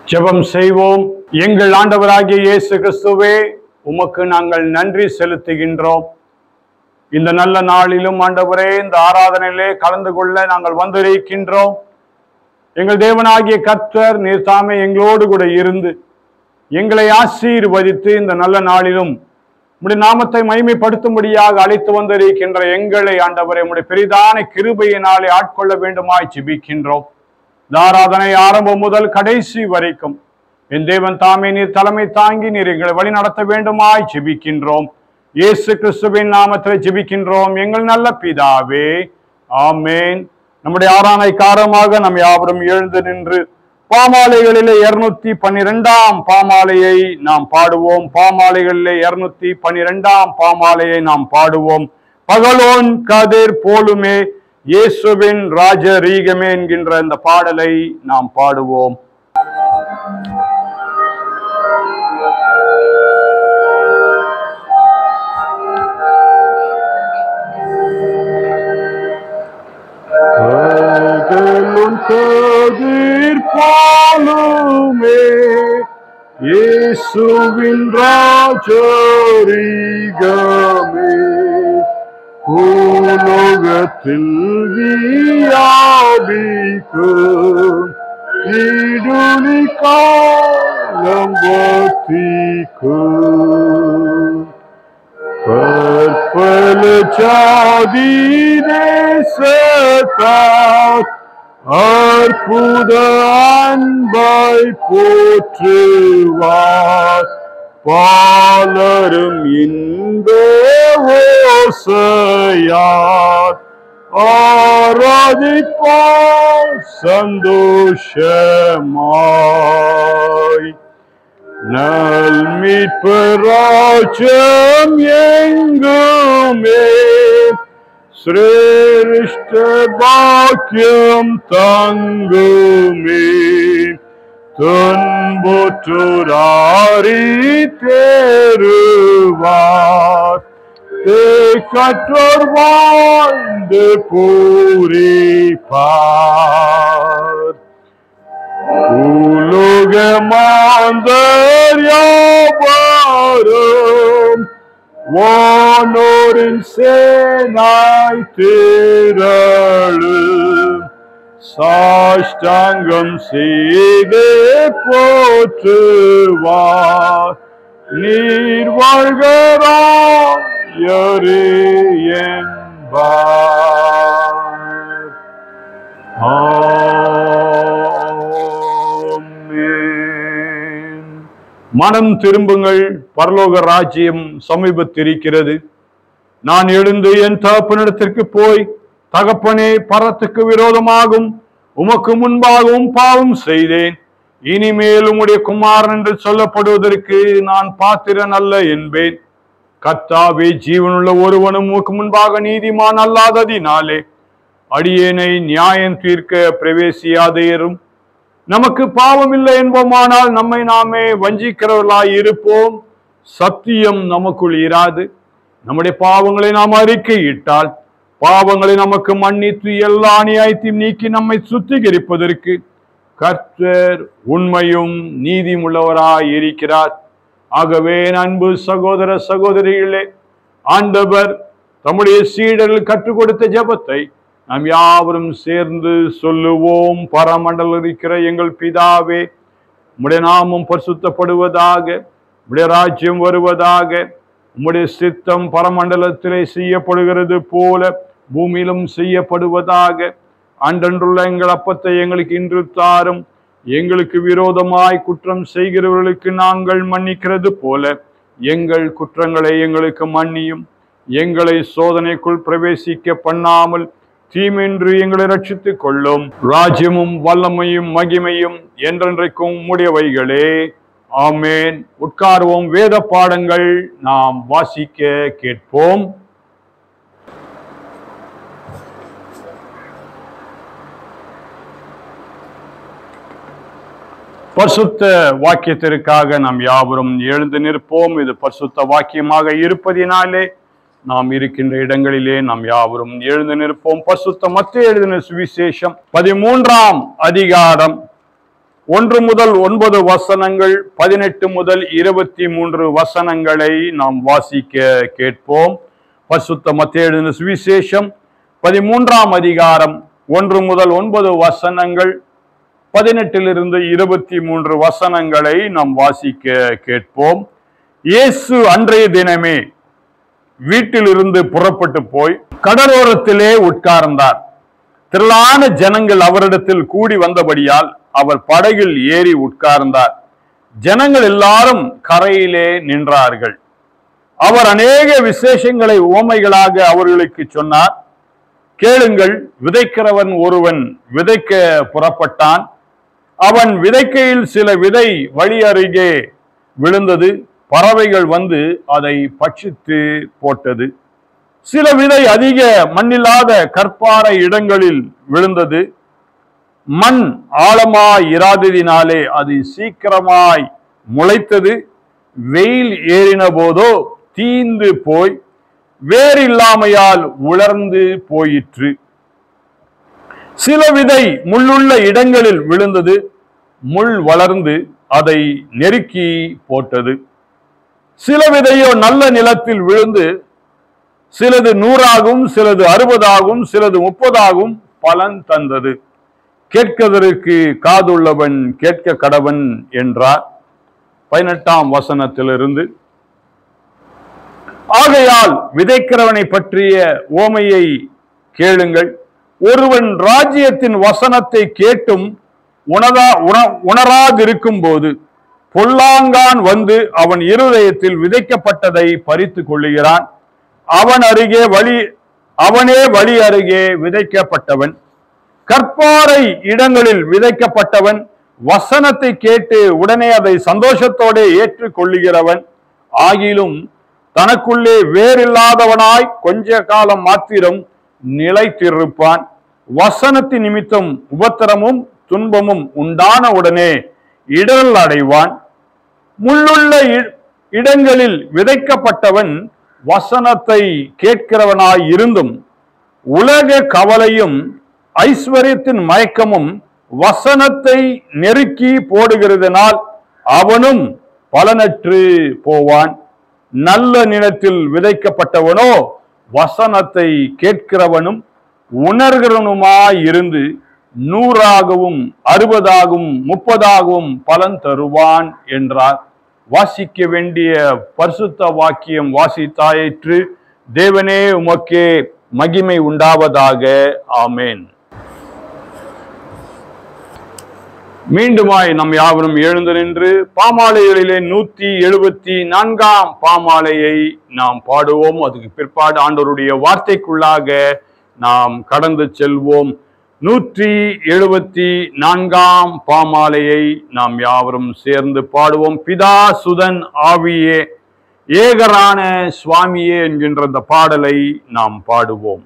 ஜெபம் செய்வோம் எங்கள் ஆண்டவராகிய இயேசு கிறிஸ்துவே உமக்கு நாங்கள் நன்றி செலுத்துகின்றோம் இந்த நல்ல நாளிலும் ஆண்டவரே இந்த ஆராதனையிலே கலந்து கொள்ள நாங்கள் வந்திருக்கின்றோம் எங்கள் தேவனாகிய கர்த்தர் நீர் தாமே எங்களோடு கூட இருந்து எங்களை ஆசீர்வதித்து இந்த நல்ல நாளிலும் உம்முடைய நாமத்தை மகிமைப்படுத்தும்படியாக அழைத்து வந்திருக்கின்ற எங்களை ஆண்டவரை உம்முடைய பெரிதான கிருபையினாலே ஆட்கொள்ள வேண்டுமாய் ஜெபிக்கின்றோம் இந்த ஆராதனை ஆரம்பம் முதல் கடைசி வரைக்கும் என் தேவன் தாமே நீர் தலைமை தாங்கி நீர் எங்களை வழி நடத்த வேண்டுமாய் ஜெபிக்கின்றோம் இயேசு கிறிஸ்துவின் நாமத்தில் ஜெபிக்கின்றோம் எங்கள் நல்ல பிதாவே ஆமேன் நம்முடைய ஆராதனை காரமாக நம் யாவரும் எழுந்து நின்று பாமாலைகளிலே இருநூத்தி பன்னிரெண்டாம் பாமாலையை நாம் பாடுவோம் பாமாலைகளிலே இருநூத்தி பன்னிரெண்டாம் பாமாலையை நாம் பாடுவோம் பகலோன் கதிர் போலுமே இயேசுவின் ராஜரீகமே என்கின்ற இந்த பாடலை நாம் பாடுவோம் பகலும் கதிர் போலுமே இயேசுவின் ராஜரீகமே பூலோகத்தில் வியாபிக்கும் ஈடுனி காலம் வத்திக்கும் பற்பல ஜாதி தேசத்தார் அற்புத அன்பாய் போற்றுவார் பாலரும் இன்ப ஓசையார் ஆராதிப்பார் சந்தோஷமாய் நல் மீட்பராஜம் எங்குமே சிரேஷ்ட பாக்கியம் தங்குமே துன்புற்றுராரி தேருவார் கற்றோர் வாழ்ந்து பூரிப்பார் உலகமாந்தர் யாவரும் வானோரின் சேனாய் திரளு சாஷ்டாங்கம் செய்து போற்றுவார் நீர் வாழ்கிறார் என்பார் ஆமென். மனம் திரும்புங்கள் பரலோக ராஜ்யம் சமீபத்திருக்கிறது நான் எழுந்து என் தகப்பனிடத்திற்கு போய் தகப்பனே பரத்துக்கு விரோதமாகும் உமக்கு முன்பாகவும் பாவம் செய்தேன் இனிமேல் உம்முடைய குமாரன் என்று சொல்லப்படுவதற்கு நான் பாத்திரன் அல்ல என்பேன் கர்த்தாவே ஜீவனுள்ள ஒருவனும் உமக்கு முன்பாக நீதிமான் அல்லாததினாலே அடியேனை நியாயம் தீர்க்க பிரவேசியாதேரும் நமக்கு பாவம் இல்லை என்போமானால் நம்மை நாமே வஞ்சிக்கிறவர்களாய் இருப்போம் சத்தியம் நமக்குள் இராது நம்முடைய பாவங்களை நாம் அறிக்கையிட்டால் பாவங்களை நமக்கு மன்னித்து எல்லா அநியாயத்தையும் நீக்கி நம்மை சுத்திகரிப்பதற்கு கர்த்தர் உண்மையும் நீதியுள்ளவராய் இருக்கிறார் ஆகவே என் அன்பு சகோதர சகோதரிகளே ஆண்டவர் தம்முடைய சீடர்கள் கற்றுக் கொடுத்த ஜெபத்தை நாம் யாவரும் சேர்ந்து சொல்லுவோம் பரமண்டல இருக்கிற எங்கள் பிதாவே உம்முடைய நாமம் பரிசுத்தப்படுவதாக உம்முடைய ராஜ்யம் வருவதாக உம்முடைய சித்தம் பரமண்டலத்திலே செய்யப்படுகிறது போல பூமியிலும் செய்யப்படுவதாக அன்றன்றுள்ள எங்கள் அப்பத்தை எங்களுக்கு இன்று தாரும் எங்களுக்கு விரோதமாய் குற்றம் செய்கிறவர்களுக்கு நாங்கள் மன்னிக்கிறது போல எங்கள் குற்றங்களை எங்களுக்கு மன்னியும் எங்களை சோதனைக்குள் பிரவேசிக்க பண்ணாமல் தீமென்று எங்களை ரட்சித்துக் கொள்ளும் ராஜ்யமும் வல்லமையும் மகிமையும் என்றென்றைக்கும் உம்முடையவைகளே ஆமேன் உட்காருவோம் வேத பாடங்கள் நாம் வாசிக்க கேட்போம் பரிசுத்த வாக்கியத்திற்காக நாம் யாவரும் எழுந்து நிற்போம் இது பரிசுத்த வாக்கியமாக இருப்பதினாலே நாம் இருக்கின்ற இடங்களிலே நாம் யாவரும் எழுந்து நிற்போம் பரிசுத்த மத்திய எழுதின சுவிசேஷம் பதிமூன்றாம் அதிகாரம் ஒன்று முதல் ஒன்பது வசனங்கள் பதினெட்டு முதல் இருபத்தி மூன்று வசனங்களை நாம் வாசிக்க கேட்போம் பசுத்த மத்தேழு சுவிசேஷம் பதிமூன்றாம் அதிகாரம் ஒன்று முதல் ஒன்பது வசனங்கள் பதினெட்டிலிருந்து இருபத்தி மூன்று வசனங்களை நாம் வாசிக்க கேட்போம் இயேசு அன்றைய தினமே வீட்டிலிருந்து புறப்பட்டு போய் கடலோரத்திலே உட்கார்ந்தார் திரளான ஜனங்கள் அவரிடத்தில் கூடி வந்தபடியால் அவர் படகில் ஏறி உட்கார்ந்தார் ஜனங்கள் எல்லாரும் கரையிலே நின்றார்கள் அவர் அநேக விசேஷங்களை உவமைகளாக அவர்களுக்கு சொன்னார் கேளுங்கள் விதைக்கிறவன் ஒருவன் விதைக்க புறப்பட்டான் அவன் விதைக்கையில் சில விதை வழி அருகே விழுந்தது பறவைகள் வந்து அதை பட்சித்து போட்டது சில விதை அதிக மண்ணில்லாத கற்பாறை இடங்களில் விழுந்தது மண் ஆழமாய் இராததினாலே அது சீக்கிரமாய் முளைத்தது வெயில் ஏறின போதோ தீந்து போய் வேறில்லாமையால் உலர்ந்து போயிற்று சில விதை முள்ளுள்ள இடங்களில் விழுந்தது முள் வளர்ந்து அதை நெருக்கி போட்டது சில விதையோ நல்ல நிலத்தில் விழுந்து சிலது நூறாகும் சிலது அறுபதாகும் சிலது முப்பதாகும் பலன் தந்தது கேட்கதற்கு காதுள்ளவன் கேட்க கடவன் என்றார் பதினெட்டாம் வசனத்திலிருந்து ஆகையால் விதைக்கிறவனை பற்றிய ஓமையை கேளுங்கள் ஒருவன் ராஜ்யத்தின் வசனத்தை கேட்டும் உணரா உண உணராதிருக்கும் போது பொல்லாங்கான் வந்து அவன் இருதயத்தில் விதைக்கப்பட்டதை பறித்து கொள்ளுகிறான் அவன் அருகே வழி அவனே வழி அருகே விதைக்கப்பட்டவன் கற்பாறை இடங்களில் விதைக்கப்பட்டவன் வசனத்தை கேட்டு உடனே அதை சந்தோஷத்தோட ஏற்றுக் கொள்ளுகிறவன் ஆகிலும் தனக்குள்ளே வேறில்லாதவனாய் கொஞ்ச காலம் மாத்திரம் நிலைத்திருப்பான் வசனத்தின் நிமித்தம் உபத்திரமும் துன்பமும் உண்டான உடனே இடரல் அடைவான் முள்ளுள்ள இ- இடங்களில் விதைக்கப்பட்டவன் வசனத்தை கேட்கிறவனாய் இருந்தும் உலக கவலையும் ஐஸ்வர்யத்தின் மயக்கமும் வசனத்தை நெருக்கி போடுகிறதுனால் அவனும் பலனற்று போவான் நல்ல நிலத்தில் விதைக்கப்பட்டவனோ வசனத்தை கேட்கிறவனும் உணர்கிறவனுமாய் இருந்து நூறாகவும் அறுபதாகவும் முப்பதாகவும் பலன் தருவான் என்றார் வாசிக்க வேண்டிய பரிசுத்த வாக்கியம் வாசித்தாயிற்று தேவனே உமக்கே மகிமை உண்டாவதாக ஆமேன் மீண்டுமாய் நம் யாவரும் எழுந்து நின்று பாமாலைகளிலே நூத்தி எழுபத்தி நான்காம் பாமாலையை நாம் பாடுவோம் அதுக்கு பிற்பாடு ஆண்டவருடைய வார்த்தைக்குள்ளாக நாம் கடந்து செல்வோம் நூற்றி எழுபத்தி நான்காம் பாமாலையை நாம் யாவரும் சேர்ந்து பாடுவோம் பிதா சுதன் ஆவியே ஏகரான சுவாமியே என்கின்ற அந்த பாடலை நாம் பாடுவோம்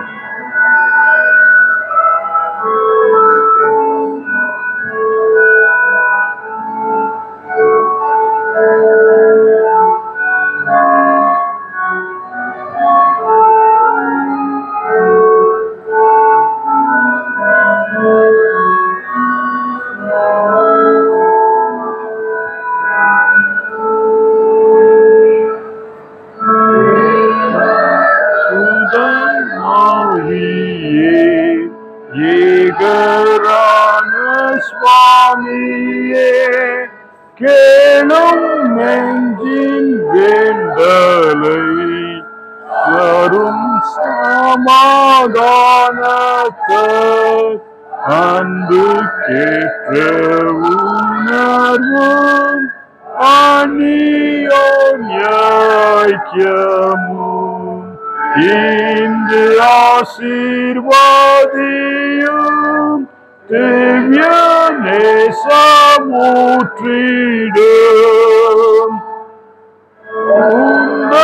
சுதன் ஆவியே ஏகரான சுவாமியே கேளும் நெஞ்சின் வேண்டலை வரும் சமாதானத்தை அன்பு கேட்ட உணர்வும் அந்நியோன்யைக்கியமும் இன்று ஆசீர்வாதியும் திவ்ய நேசமூற்றிடும் உந்த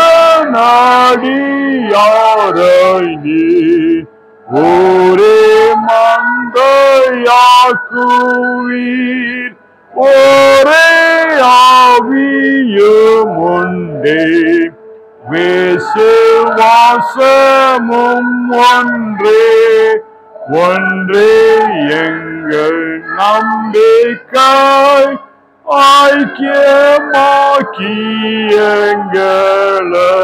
நாடியாரை நீ ஒரே மங்கையாக்குவீர் ஒரே ஆவியும் உண்டே விசுவாசமும் ஒன்றே ஒன்று எங்கள் நம்பிக்கை ஐக்கியமாக்கி எங்களை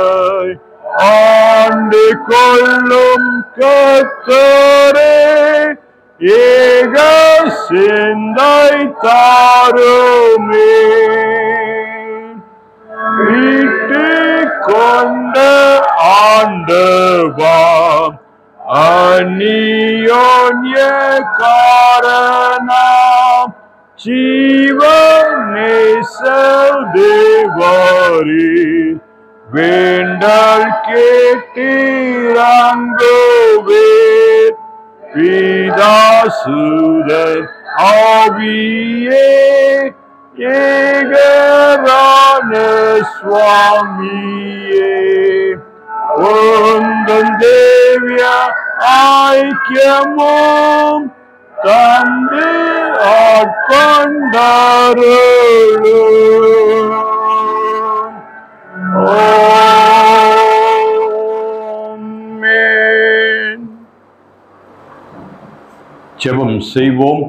ஆண்டு கொள்ளும் கத்தரே ஏக சிந்தை தாருமே வீட்டு கொண்ட ஆண்டவாம் அந்நியோன்ய காரணம் ஜீவநேச தேவாரி வேண்டல் கேட்டிரங்குவே பிதாசுதன் ஆவியே ஏகரான சுவாமியே உந்தன் தேவிய ஐக்கியமும் தந்து ஆட்கொண்டாருளும் ஆமென். ஜெபம் செய்வோம்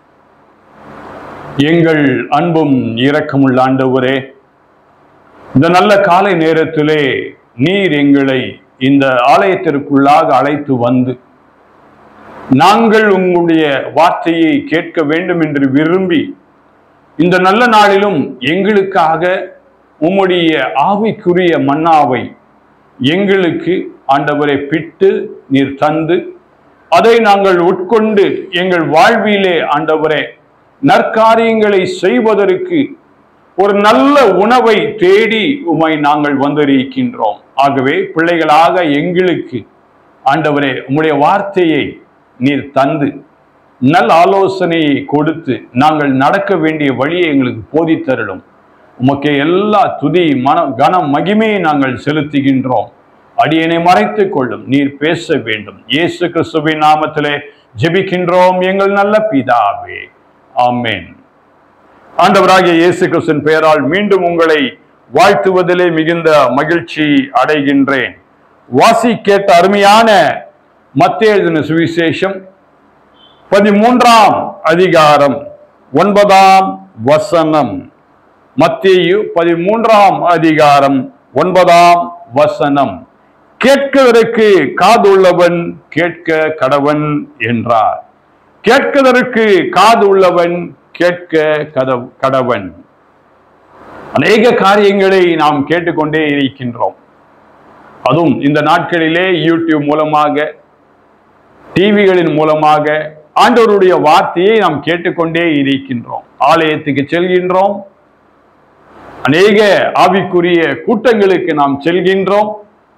எங்கள் அன்பும் இரக்கமுள்ள ஆண்டவரே இந்த நல்ல காலை நேரத்திலே நீர் எங்களை இந்த ஆலயத்திற்குள்ளாக அழைத்து வந்து நாங்கள் உங்களுடைய வார்த்தையை கேட்க வேண்டும் என்று விரும்பி இந்த நல்ல நாளிலும் எங்களுக்காக உம்முடைய ஆவிக்குரிய மன்னாவை எங்களுக்கு ஆண்டவரை பிட்டு நீர் தந்து அதை நாங்கள் உட்கொண்டு எங்கள் வாழ்விலே ஆண்டவரே நற்காரியங்களை செய்வதற்கு ஒரு நல்ல உணவை தேடி உமை நாங்கள் வந்திருக்கின்றோம் ஆகவே பிள்ளைகளாக எங்களுக்கு ஆண்டவரே உம்முடைய வார்த்தையை நீர் தந்து நல் ஆலோசனையை கொடுத்து நாங்கள் நடக்க வேண்டிய வழியை எங்களுக்கு போதித்தருளும் உமக்கு எல்லா துதி மன கனம் மகிமையை நாங்கள் செலுத்துகின்றோம் அடியனை மறைத்துக் கொள்ளும் நீர் பேச வேண்டும் இயேசு கிறிஸ்துவின் நாமத்திலே ஜெபிக்கின்றோம் எங்கள் நல்ல பிதாவே ஆமென் ஆண்டவராகிய இயேசு கிறிஸ்துவின் பெயரால் மீண்டும் உங்களை வாழ்த்துவதிலே மிகுந்த மகிழ்ச்சி அடைகின்றேன் வாசி கேட்ட அருமையான மத்தேயு எழுதின சுவிசேஷம் பதிமூன்றாம் அதிகாரம் ஒன்பதாம் வசனம் மத்தேயு பதிமூன்றாம் அதிகாரம் ஒன்பதாம் வசனம் கேட்கிறதற்கு காதுள்ளவன் கேட்க கடவன் என்றார் கேட்கிறதற்கு காது உள்ளவன் கேட்க கதவ் கடவன் அநேக காரியங்களை நாம் கேட்டுக்கொண்டே இருக்கின்றோம் அதுவும் இந்த நாட்களிலே யூடியூப் மூலமாக டிவிகளின் மூலமாக ஆண்டவருடைய வார்த்தையை நாம் கேட்டுக்கொண்டே இருக்கின்றோம் ஆலயத்துக்கு செல்கின்றோம் அநேக ஆவிக்குரிய கூட்டங்களுக்கு நாம் செல்கின்றோம்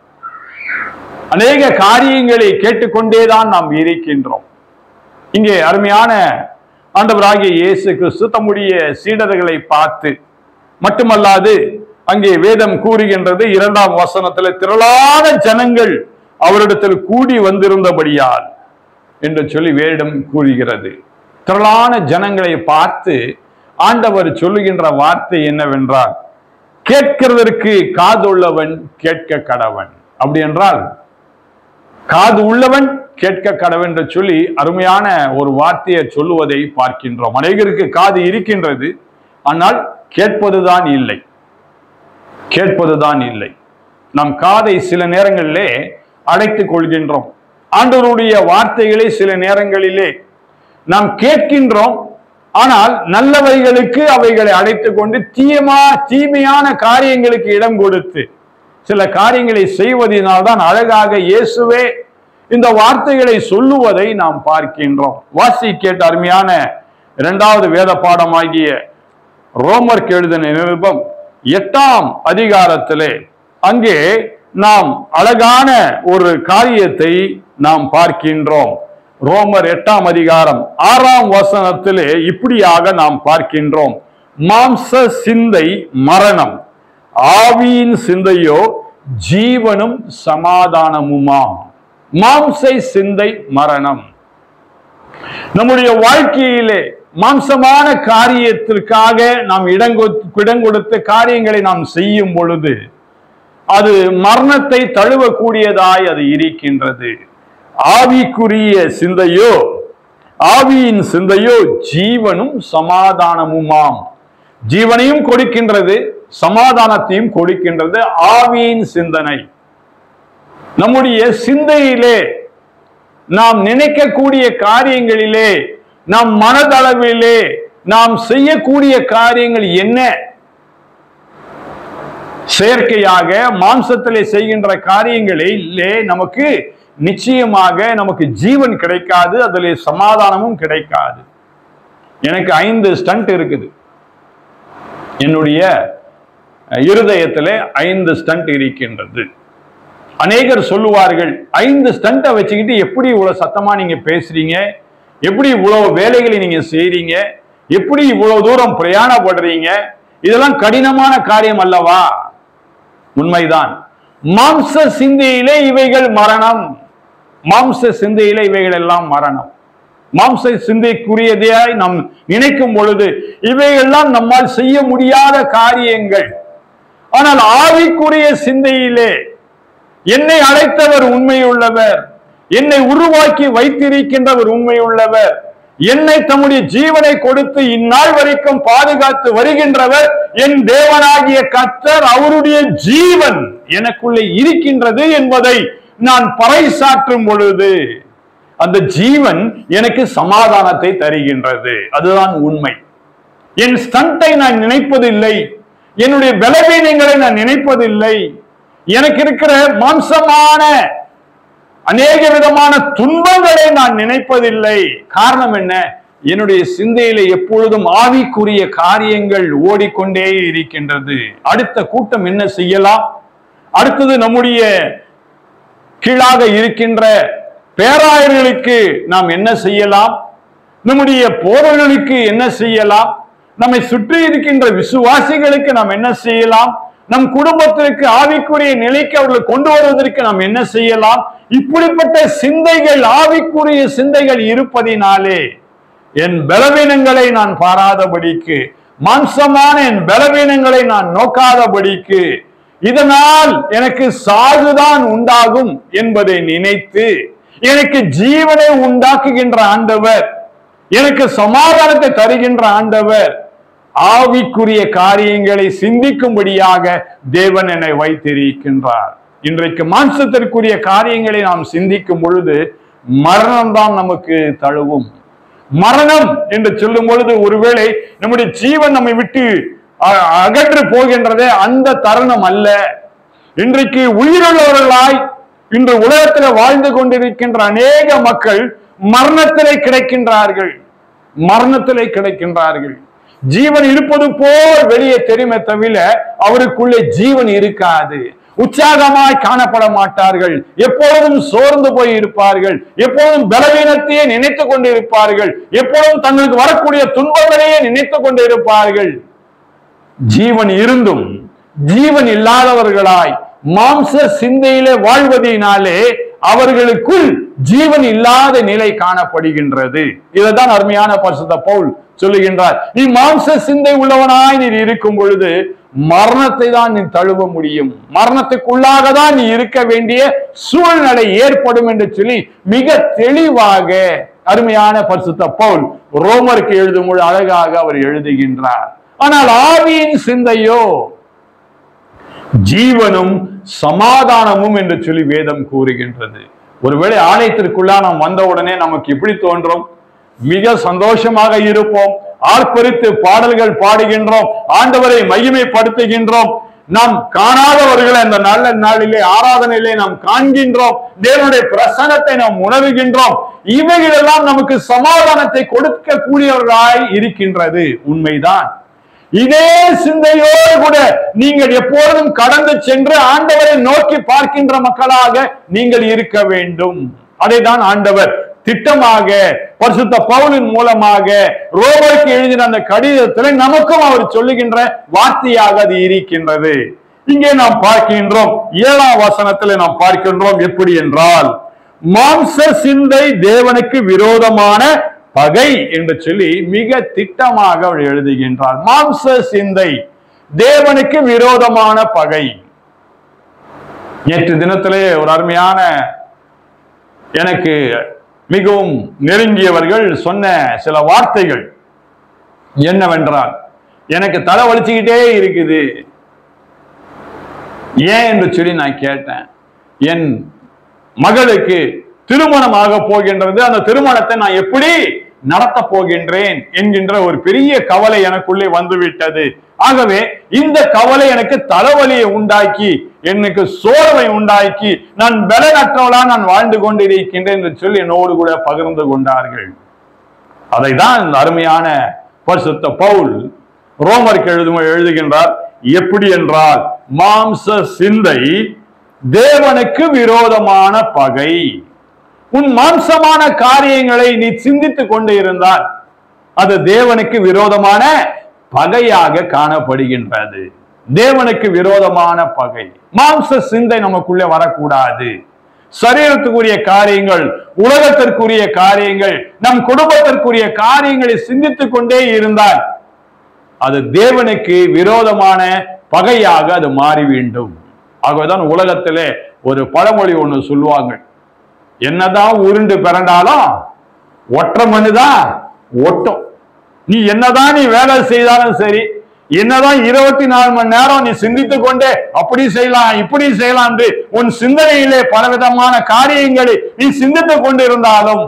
அநேக காரியங்களை கேட்டுக்கொண்டேதான் நாம் இருக்கின்றோம் இங்கே அருமையான ஆண்டவராகிய இயேசு கிறிஸ்து தம்முடைய சீடர்களை பார்த்து மட்டுமல்லாது அங்கே வேதம் கூறுகின்றது இரண்டாம் வசனத்தில் திரளான ஜனங்கள் அவரிடத்தில் கூடி வந்திருந்தபடியால் என்று சொல்லி வேடம் கூறுகிறது திரளான ஜனங்களை பார்த்து ஆண்டவர் சொல்லுகின்ற வார்த்தை என்னவென்றால் கேட்கிறதற்கு காது உள்ளவன் கேட்க கடவன் அப்படி என்றால் காது உள்ளவன் கேட்க கடவன் என்று சொல்லி அருமையான ஒரு வார்த்தையை சொல்லுவதை பார்க்கின்றோம் அநேகருக்கு காது இருக்கின்றது ஆனால் கேட்பதுதான் இல்லை கேட்பதுதான் இல்லை நம் காதை சில நேரங்களிலே அடைத்துக் கொள்கின்றோம் ஆண்டவருடைய வார்த்தைகளை சில நேரங்களிலே நாம் கேட்கின்றோம் ஆனால் நல்லவைகளுக்கு அவைகளை அடைத்துக் கொண்டு தீயமா தீமையான காரியங்களுக்கு இடம் கொடுத்து சில காரியங்களை செய்வதனால்தான் அழகாக இயேசுவே இந்த வார்த்தைகளை சொல்லுவதை நாம் பார்க்கின்றோம் வாசி கேட்ட அருமையான இரண்டாவது வேத பாடமாகிய ரோமர்க்கு எழுதின நிருபம் எட்டாம் அதிகாரத்திலே அங்கே நாம் அழகான ஒரு காரியத்தை நாம் பார்க்கின்றோம் ரோமர் எட்டாம் அதிகாரம் ஆறாம் வசனத்திலே இப்படியாக நாம் பார்க்கின்றோம் மாம்ச சிந்தை மரணம் ஆவியின் சிந்தையோ ஜீவனும் சமாதானமுமாம் மாம்சை சிந்தை மரணம் நம்முடைய வாழ்க்கையிலே மாம்சமான காரியத்திற்காக நாம் இடங்கொ- இடங்கொடுத்த காரியங்களை நாம் செய்யும் பொழுது அது மரணத்தை தழுவக்கூடியதாய் அது இருக்கின்றது ஆவிக்குரிய சிந்தையோ ஆவியின் சிந்தையோ ஜீவனும் சமாதானமுமாம் ஜீவனையும் கொடுக்கின்றது சமாதானத்தையும் கொடுக்கின்றது ஆவியின் சிந்தனை நம்முடைய சிந்தையிலே நாம் நினைக்கக்கூடிய காரியங்களிலே நாம் மனதளவிலே நாம் செய்யக்கூடிய காரியங்கள் என்ன செயற்கையாக மாம்சத்திலே செய்கின்ற காரியங்களிலே நமக்கு நிச்சயமாக நமக்கு ஜீவன் கிடைக்காது அதிலே சமாதானமும் கிடைக்காது எனக்கு ஐந்து ஸ்டண்ட் இருக்குது என்னுடைய இருதயத்திலே ஐந்து ஸ்டண்ட் இருக்கின்றது அநேகர் சொல்லுவார்கள் ஐந்து ஸ்டண்ட்டை வச்சுக்கிட்டு எப்படி இவ்வளவு சத்தமா நீங்க பேசுறீங்க எப்படி இவ்வளவு வேலைகளை நீங்க செய்றீங்க எப்படி இவ்வளவு தூரம் பிரயாணப்படுறீங்க இதெல்லாம் கடினமான காரியம் அல்லவா உண்மைதான் மாம்ச சிந்தையிலே இவைகள் மரணம் மாம்ச சிந்தையிலே இவைகள் எல்லாம் மரணம் மாம்ச சிந்தைக்குரியதையாய் நாம் நினைக்கும் பொழுது இவையெல்லாம் நம்மால் செய்ய முடியாத காரியங்கள் ஆனால் ஆவிக்குரிய சிந்தையிலே என்னை அழைத்தவர் உண்மையுள்ளவர் என்னை உருவாக்கி வைத்திருக்கின்றவர் உண்மையுள்ளவர் என்னை தம்முடைய ஜீவனை கொடுத்து இந்நாள் வரைக்கும் பாதுகாத்து வருகின்றவர் என் தேவனாகிய கர்த்தர் அவருடைய ஜீவன் எனக்குள்ளே இருக்கின்றது என்பதை நான் பறைசாற்றும் பொழுது அந்த ஜீவன் எனக்கு சமாதானத்தை தருகின்றது அதுதான் உண்மை என் ஸ்டண்டை நான் நினைப்பதில்லை என்னுடைய பலவீனங்களை நான் நினைப்பதில்லை எனக்கு இருக்கிற மாம்சமான அநேக விதமான துன்பங்களை நான் நினைப்பதில்லை காரணம் என்ன என்னுடைய சிந்தையில எப்பொழுதும் ஆவிக்குரிய காரியங்கள் ஓடிக்கொண்டே இருக்கின்றது அடுத்த கூட்டம் என்ன செய்யலாம் அடுத்தது நம்முடைய கீழாக இருக்கின்ற பேராயர்களுக்கு நாம் என்ன செய்யலாம் நம்முடைய போரர்களுக்கு என்ன செய்யலாம் நம்மை சுற்றி இருக்கின்ற விசுவாசிகளுக்கு நாம் என்ன செய்யலாம் நம் குடும்பத்திற்கு ஆவிக்குரிய நிலைக்கு அவர்களை கொண்டு வருவதற்கு நாம் என்ன செய்யலாம் இப்படிப்பட்ட சிந்தைகள் ஆவிக்குரிய சிந்தைகள் இருப்பதினாலே என் பலவீனங்களை நான் பாராதபடிக்கு மாம்சமான என் பலவீனங்களை நான் நோக்காதபடிக்கு இதனால் எனக்கு சாகுதான் உண்டாகும் என்பதை நினைத்து எனக்கு ஜீவனை உண்டாக்குகின்ற ஆண்டவர் எனக்கு சமாதானத்தை தருகின்ற ஆண்டவர் ஆவிக்குரிய காரியங்களை சிந்திக்கும்படியாக தேவன் என்னை வைத்திருக்கின்றார் இன்றைக்கு மாம்சத்திற்குரிய காரியங்களை நாம் சிந்திக்கும் பொழுது மரணம் தான் நமக்கு தழுவும் மரணம் என்று சொல்லும் பொழுது ஒருவேளை நம்முடைய ஜீவன் நம்மை விட்டு அ- அகன்று போகின்றதே அந்த தருணம் அல்ல இன்றைக்கு உயிருள்ளவர்களாய் இன்று உலகத்தில் வாழ்ந்து கொண்டிருக்கின்ற அநேக மக்கள் மரணத்திலே கிடைக்கின்றார்கள் மரணத்திலே கிடைக்கின்றார்கள் ஜீவன் இருப்பது போல் வெளியே தெரியுமே தவிர அவருக்குள்ளே ஜீவன் இருக்காது உற்சாகமாய் காணப்பட மாட்டார்கள் எப்பொழுதும் சோர்ந்து போய் இருப்பார்கள் எப்பொழுதும் பலவீனத்தையே நினைத்துக் கொண்டிருப்பார்கள் எப்பொழுதும் தங்களுக்கு வரக்கூடிய துன்பங்களையே நினைத்துக் கொண்டிருப்பார்கள் ஜீவன் இருந்தும் ஜீவன் இல்லாதவர்களாய் மாம்ச சிந்தையிலே வாழ்வதினாலே அவர்களுக்குள் ஜீவன் இல்லாத நிலை காணப்படுகின்றது இதுதான் அருமையான பரிசுத்த பவுல் சொல்லுகின்றார் நீ மாம்ச சிந்தை உள்ளவனாய் நீர் இருக்கும் பொழுது மரணத்தை தான் நீ தழுவ முடியும் மரணத்துக்குள்ளாக தான் நீ இருக்க வேண்டிய சூழ்நிலை ஏற்படும் என்று சொல்லி மிக தெளிவாக அருமையான பரிசுத்த பவுல் ரோமருக்கு எழுதும் பொழுது அழகாக அவர் எழுதுகின்றார் ஆனால் ஆவியின் சிந்தையோ ஜீவனும் சமாதானமும் என்று சொல்லி வேதம் கூறுகின்றது ஒருவேளை ஆலயத்திற்குள்ளா நாம் வந்த உடனே நமக்கு எப்படி தோன்றும் மிக சந்தோஷமாக இருப்போம் ஆர்ப்பரித்து பாடல்கள் பாடுகின்றோம் ஆண்டவரை மகிமைப்படுத்துகின்றோம் நாம் காணாதவர்களை அந்த நல்ல நாளிலே ஆராதனையிலே நாம் காண்கின்றோம் தேவனுடைய பிரசனத்தை நாம் உணர்கின்றோம் இவைகளெல்லாம் நமக்கு சமாதானத்தை கொடுக்கக்கூடியவர்களாய் இருக்கின்றது உண்மைதான் இதே சிந்தையோடு கூட நீங்கள் எப்பொழுதும் கடந்து சென்று ஆண்டவரை நோக்கி பார்க்கின்ற மக்களாக நீங்கள் இருக்க வேண்டும் அதைதான் ஆண்டவர் திட்டமாக பரிசுத்த பவுலின் மூலமாக ரோமருக்கு எழுதின அந்த கடிதத்தில் நமக்கும் அவர் சொல்லுகின்ற வார்த்தையாக அது இருக்கின்றது இங்கே நாம் பார்க்கின்றோம் ஏழாம் வசனத்தில் நாம் பார்க்கின்றோம் எப்படி என்றால் மாம்ச சிந்தை தேவனுக்கு விரோதமான பகை என்று சொல்லி மிக திட்டமாக அவர் எழுதுகின்றார் மாம்ச சிந்தை தேவனுக்கு விரோதமான பகை நேற்று தினத்திலே ஒரு அருமையான எனக்கு மிகவும் நெருங்கியவர்கள் சொன்ன சில வார்த்தைகள் என்னவென்றால் எனக்கு தலை வலிச்சுக்கிட்டே இருக்குது ஏன் என்று சொல்லி நான் கேட்டேன் என் மகளுக்கு திருமணமாக போகின்றது அந்த திருமணத்தை நான் எப்படி நடத்த போகின்றேன் என்கின்ற ஒரு பெரிய கவலை எனக்குள்ளே வந்துவிட்டது ஆகவே இந்த கவலை எனக்கு தலைவலியை உண்டாக்கி எனக்கு சோர்வை உண்டாக்கி நான் பலனற்றவளா நான் வாழ்ந்து கொண்டிருக்கின்றேன் என்று சொல்லி என்னோடு கூட பகிர்ந்து கொண்டார்கள் அதை தான் இந்த அருமையான பரிசுத்த பவுல் ரோமருக்கு எழுதும் எழுதுகின்றார் எப்படி என்றால் மாம்ச சிந்தை தேவனுக்கு விரோதமான பகை உன் மாம்சமான காரியங்களை நீ சிந்தித்துக் கொண்டு இருந்தால் அது தேவனுக்கு விரோதமான பகையாக காணப்படுகின்றது தேவனுக்கு விரோதமான பகை மாம்ச சிந்தை நமக்குள்ளே வரக்கூடாது சரீரத்துக்குரிய காரியங்கள் உலகத்திற்குரிய காரியங்கள் நம் குடும்பத்திற்குரிய காரியங்களை சிந்தித்துக் கொண்டே இருந்தால் அது தேவனுக்கு விரோதமான பகையாக அது மாறி வேண்டும் ஆகவேதான் உலகத்திலே ஒரு பழமொழி ஒண்ணு சொல்லுவாங்க என்னதான் உருண்டு பிறண்டாலும் ஒற்றை மனுதான் ஒட்டும் நீ என்னதான் நீ வேலை செய்தாலும் சரி என்னதான் இருபத்தி நாலு மணி நேரம் நீ சிந்தித்துக் கொண்டே அப்படி செய்யலாம் இப்படி செய்யலாம் என்று உன் சிந்தனையிலே பலவிதமான காரியங்களை நீ சிந்தித்துக் கொண்டிருந்தாலும்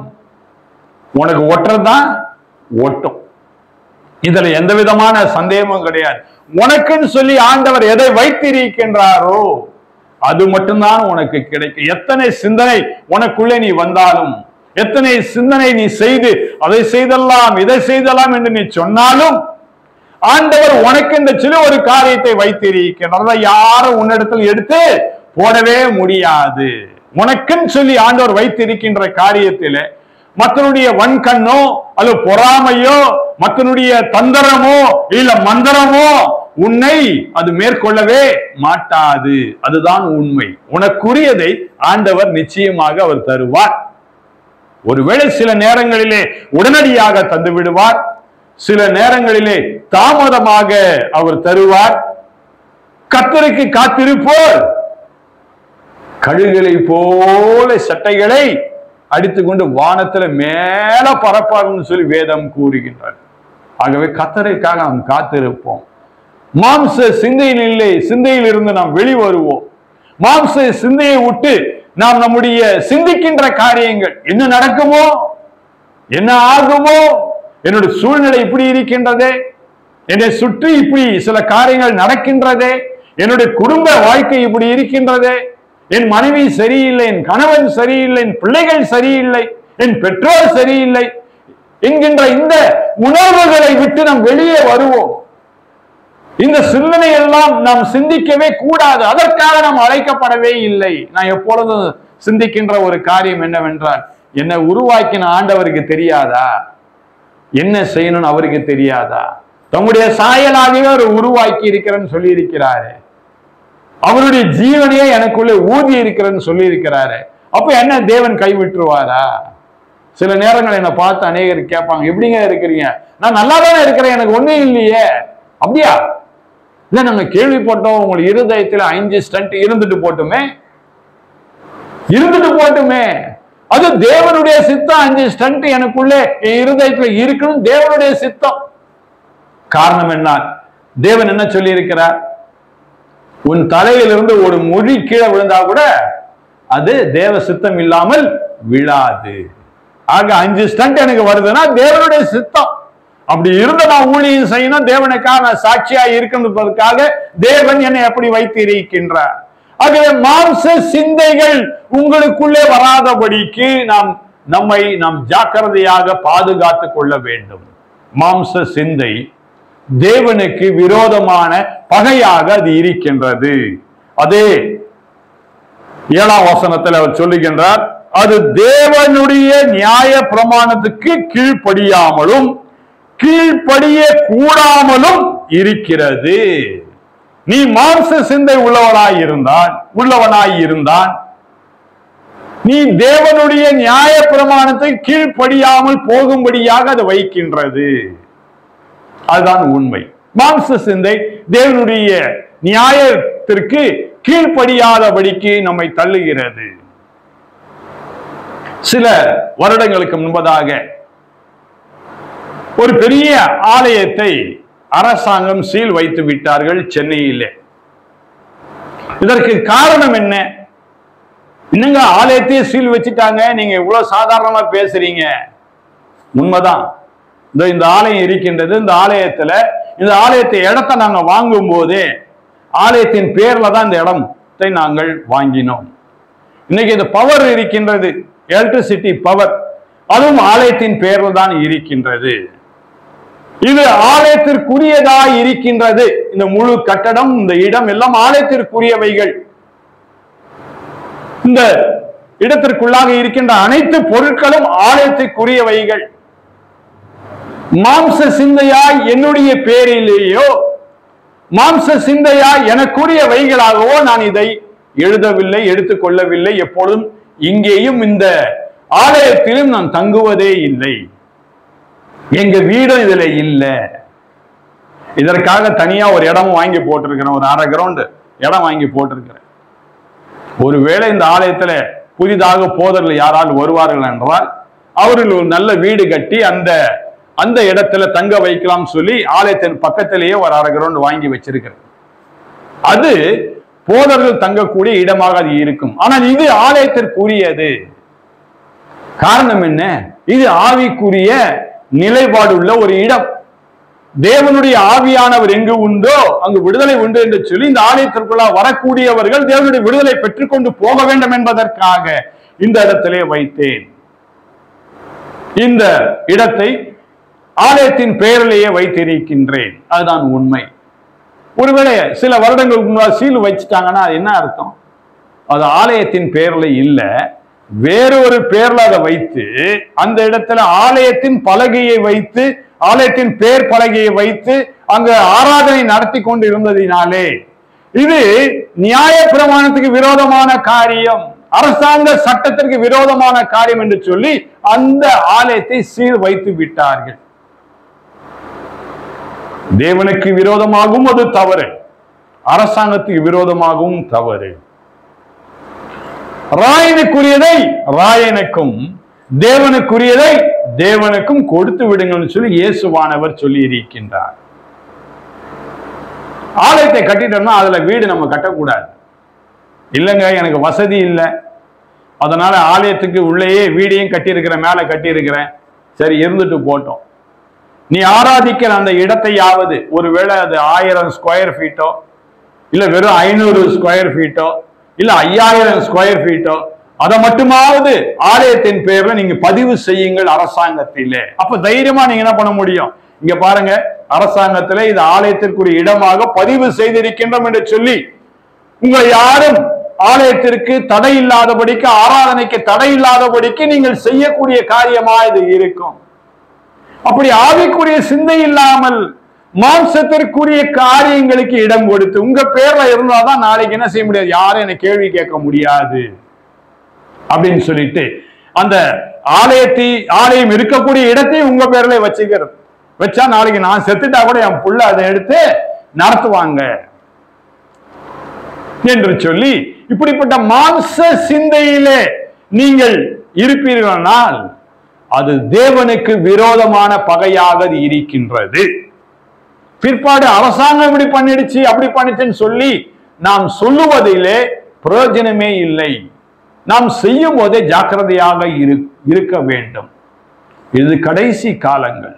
உனக்கு ஒற்றதான் ஒட்டும் இதுல எந்த விதமான சந்தேகமும் கிடையாது உனக்குன்னு சொல்லி ஆண்டவர் எதை வைத்திருக்கின்றாரோ அது மட்டும்தான் உனக்கு கிடைக்கும் எத்தனை சிந்தனை உனக்குள்ளே நீ வந்தாலும் எத்தனை சிந்தனை நீ செய்து அதை செய்தெல்லாம் இதை செய்தலாம் என்று நீ சொன்னாலும் ஆண்டவர் உனக்கு இந்த சிறு ஒரு காரியத்தை வைத்திருக்கின்றார் அதை யாரும் உன்னிடத்தில் எடுத்து போடவே முடியாது உனக்குன்னு சொல்லி ஆண்டவர் வைத்திருக்கின்ற காரியத்திலே மற்றனுடைய வன்கண்ணோ அல்லது பொறாமையோ மற்றனுடைய தந்திரமோ இல்ல மந்திரமோ உன்னை அது மேற்கொள்ளவே மாட்டாது அதுதான் உண்மை உனக்குரியதை ஆண்டவர் நிச்சயமாக அவர் தருவார் ஒருவேளை சில நேரங்களிலே உடனடியாக தந்து விடுவார் சில நேரங்களிலே தாமதமாக அவர் தருவார் கத்தருக்கு காத்திருப்போர் கழுகளை போல சட்டைகளை அடித்துக்கொண்டு வானத்துல மேல பரப்பாருன்னு சொல்லி வேதம் கூறுகின்றார் ஆகவே கத்தரைக்காக நாம் காத்திருப்போம் மாம்ச சிந்தையிலே சிந்தையில் இருந்து நாம் வெளிவருவோம் மாம்ச சிந்தையை விட்டு நாம் நம்முடைய சிந்திக்கின்ற காரியங்கள் என்ன நடக்குமோ என்ன ஆகுமோ என்னுடைய சூழ்நிலை இப்படி இருக்கின்றதே என்னை சுற்றி இப்படி சில காரியங்கள் நடக்கின்றதே என்னுடைய குடும்ப வாழ்க்கை இப்படி இருக்கின்றதே என் மனைவி சரியில்லை என் கணவன் சரியில்லை என் பிள்ளைகள் சரியில்லை என் பெற்றோர் சரியில்லை என்கின்ற இந்த உணர்வுகளை விட்டு நாம் வெளியே வருவோம் இந்த சிந்தனை எல்லாம் நாம் சிந்திக்கவே கூடாது அதற்காக நாம் அழைக்கப்படவே இல்லை நான் எப்பொழுதும் சிந்திக்கின்ற ஒரு காரியம் என்னவென்றால் என்னை உருவாக்கின ஆண்டவருக்கு தெரியாதா என்ன செய்யணும்னு அவருக்கு தெரியாதா தம்முடைய சாயலாகவே அவர் உருவாக்கி இருக்கிறேன்னு சொல்லி இருக்கிறாரு அவருடைய ஜீவனையே எனக்குள்ள ஊதி இருக்கிறேன்னு சொல்லி இருக்கிறாரு அப்ப என்ன தேவன் கைவிட்டுருவாரா சில நேரங்கள் என்னை பார்த்து அநேகர் கேட்பாங்க எப்படிங்க இருக்கிறீங்க நான் நல்லா தானே இருக்கிறேன் எனக்கு ஒண்ணும் இல்லையே அப்படியா இல்ல நாங்க கேள்விப்பட்டோம் உங்கள் இருதயத்துல அஞ்சு ஸ்டண்ட் இருந்துட்டு போட்டுமே இருந்துட்டு போட்டுமே அது தேவனுடைய சித்தம் அஞ்சு ஸ்டண்ட் எனக்குள்ளே என் இருதயத்துல இருக்கணும் தேவனுடைய சித்தம் காரணம் என்ன தேவன் என்ன சொல்லி இருக்கிறார் உன் தலையிலிருந்து ஒரு மொழி கீழே விழுந்தா கூட அது தேவ சித்தம் இல்லாமல் விழாது ஆக அஞ்சு ஸ்டண்ட் எனக்கு வருதுன்னா தேவனுடைய சித்தம் அப்படி இருந்த நான் ஊழியம் செய்யணும் தேவனுக்காக நான் சாட்சியா இருக்கின்றதற்காக தேவன் என்னை எப்படி வைத்து இருக்கின்றார் ஆகவே மாம்ச சிந்தைகள் உங்களுக்குள்ளே வராதபடிக்கு நாம் நம்மை நாம் ஜாக்கிரதையாக பாதுகாத்துக் கொள்ள வேண்டும் மாம்ச சிந்தை தேவனுக்கு விரோதமான பகையாக அது இருக்கின்றது அதே ஏழாம் வசனத்தில் அவர் சொல்லுகின்றார் அது தேவனுடைய நியாய பிரமாணத்துக்கு கீழ்ப்படியாமலும் கீழ்ப்படிய கூடாமலும் இருக்கிறது நீ மாம்ச சிந்தை உள்ளவனாய் இருந்தான் உள்ளவனாய் இருந்தான் நீ தேவனுடைய நியாய பிரமாணத்தை கீழ்ப்படியாமல் போகும்படியாக அது வைக்கின்றது அதுதான் உண்மை மாம்ச சிந்தை தேவனுடைய நியாயத்திற்கு கீழ்ப்படியாதபடிக்கு நம்மை தள்ளுகிறது சில வருடங்களுக்கு முன்பதாக ஒரு பெரிய ஆலயத்தை அரசாங்கம் சீல் வைத்து விட்டார்கள் சென்னையிலே இதற்கு காரணம் என்ன என்னங்க ஆலயத்தையே சீல் வச்சுட்டாங்க நீங்க இவ்வளவு சாதாரணமா பேசுறீங்க உண்மைதான் இந்த இந்த ஆலயம் இருக்கின்றது இந்த ஆலயத்துல இந்த ஆலயத்தை இடத்தை நாங்க வாங்கும் போதே ஆலயத்தின் பேர்ல தான் இந்த இடத்தை நாங்கள் வாங்கினோம் இன்னைக்கு இந்த பவர் இருக்கின்றது எலக்ட்ரிசிட்டி பவர் அதுவும் ஆலயத்தின் பேர்ல தான் இருக்கின்றது இது ஆலயத்திற்குரியதா இருக்கின்றது இந்த முழு கட்டடம் இந்த இடம் எல்லாம் ஆலயத்திற்குரியவைகள் இந்த இடத்திற்குள்ளாக இருக்கின்ற அனைத்து பொருட்களும் ஆலயத்திற்குரியவைகள் மாம்ச சிந்தையாய் என்னுடைய பேரிலேயோ மாம்ச சிந்தையாய் எனக்குரியவைகளாகவோ நான் இதை எழுதவில்லை எடுத்துக்கொள்ளவில்லை எப்பொழுதும் இங்கேயும் இந்த ஆலயத்திலும் நான் தங்குவதே இல்லை எங்க வீடும் இதுல இல்ல இதற்காக தனியா ஒரு இடம் வாங்கி போட்டிருக்கிறேன் ஒரு அரை கிரவுண்ட் இடம் வாங்கி போட்டிருக்கிறேன் ஒருவேளை இந்த ஆலயத்துல புதிதாக போதர்கள் யாரால் வருவார்கள் என்றால் அவர்கள் ஒரு நல்ல வீடு கட்டி அந்த அந்த இடத்துல தங்க வைக்கலாம் சொல்லி ஆலயத்தின் பக்கத்திலேயே ஒரு அரை கிரவுண்ட் வாங்கி வச்சிருக்கிறேன் அது போதர்கள் தங்கக்கூடிய இடமாக அது இருக்கும் ஆனால் இது ஆலயத்திற்குரியது காரணம் என்ன இது ஆவிக்குரிய நிலைப்பாடு உள்ள ஒரு இடம் தேவனுடைய ஆவியானவர் எங்கு உண்டோ அங்கு விடுதலை உண்டு என்று சொல்லி இந்த ஆலயத்திற்குள்ள வரக்கூடியவர்கள் தேவனுடைய விடுதலை பெற்றுக்கொண்டு போக வேண்டும் என்பதற்காக இந்த இடத்திலே வைத்தேன் இந்த இடத்தை ஆலயத்தின் பெயரிலேயே வைத்திருக்கின்றேன் அதுதான் உண்மை ஒருவேளை சில வருடங்களுக்கு முன்னால் சீல் வச்சுட்டாங்கன்னா அது என்ன அர்த்தம் அது ஆலயத்தின் பெயர்ல இல்ல வேறொரு பேர்ல அதை வைத்து அந்த இடத்துல ஆலயத்தின் பலகையை வைத்து ஆலயத்தின் பேர் பலகையை வைத்து அங்க ஆராதனை நடத்தி கொண்டு இருந்ததினாலே இது நியாய பிரமாணத்துக்கு விரோதமான காரியம் அரசாங்க சட்டத்திற்கு விரோதமான காரியம் என்று சொல்லி அந்த ஆலயத்தை சீல் வைத்து விட்டார்கள் தேவனுக்கு விரோதமாகவும் அது தவறு அரசாங்கத்துக்கு விரோதமாகவும் தவறு ராயனுக்குரியதை ராயனுக்கும் தேவனுக்குரியதை தேவனுக்கும் கொடுத்து விடுங்கள்னு சொல்லி இயேசுவானவர் சொல்லி இருக்கின்றார் ஆலயத்தை கட்டிட்டோம்னா அதுல வீடு நம்ம கட்டக்கூடாது இல்லைங்க எனக்கு வசதி இல்லை அதனால ஆலயத்துக்கு உள்ளேயே வீடையும் கட்டியிருக்கிறேன் மேலே கட்டியிருக்கிறேன் சரி இருந்துட்டு போட்டோம் நீ ஆராதிக்கிற அந்த இடத்தையாவது ஒருவேளை அது ஆயிரம் ஸ்கொயர் ஃபீட்டோ இல்ல வெறும் ஐநூறு ஸ்கொயர் ஃபீட்டோ இல்ல ஐயாயிரம் ஸ்கொயர் ஃபீட்டோ அதை மட்டுமாவது ஆலயத்தின் பேர்ல நீங்க பதிவு செய்யுங்கள் அரசாங்கத்திலே அப்ப தைரியமா நீங்க என்ன பண்ண முடியும் இங்க பாருங்க அரசாங்கத்திலே இது ஆலயத்திற்குரிய இடமாக பதிவு செய்திருக்கின்றோம் என்று சொல்லி உங்களை யாரும் ஆலயத்திற்கு தடை இல்லாதபடிக்கு ஆராதனைக்கு தடை இல்லாதபடிக்கு நீங்கள் செய்யக்கூடிய காரியமா இது இருக்கும் அப்படி ஆவிக்குரிய சிந்தை இல்லாமல் மாம்சத்திற்குரிய காரியங்களுக்கு இடம் கொடுத்து உங்க பேர்ல இருந்தாதான் நாளைக்கு என்ன செய்ய முடியாது யாரும் என்ன கேள்வி கேட்க முடியாது அப்படின்னு சொல்லிட்டு அந்த ஆலயத்தை ஆலயம் இருக்கக்கூடிய இடத்தையும் உங்க பேர்ல வச்சுக்கிறது வச்சா நாளைக்கு நான் செத்துட்டா கூட என் புள்ள அதை எடுத்து நடத்துவாங்க என்று சொல்லி இப்படிப்பட்ட மாம்ச சிந்தையிலே நீங்கள் இருப்பீர்களானால் அது தேவனுக்கு விரோதமான பகையாக அது இருக்கின்றது பிற்பாடு அரசாங்கம் இப்படி பண்ணிடுச்சு அப்படி பண்ணிச்சுன்னு சொல்லி நாம் சொல்லுவதிலே பிரயோஜனமே இல்லை நாம் செய்யும் போதே ஜாக்கிரதையாக இரு இருக்க வேண்டும் இது கடைசி காலங்கள்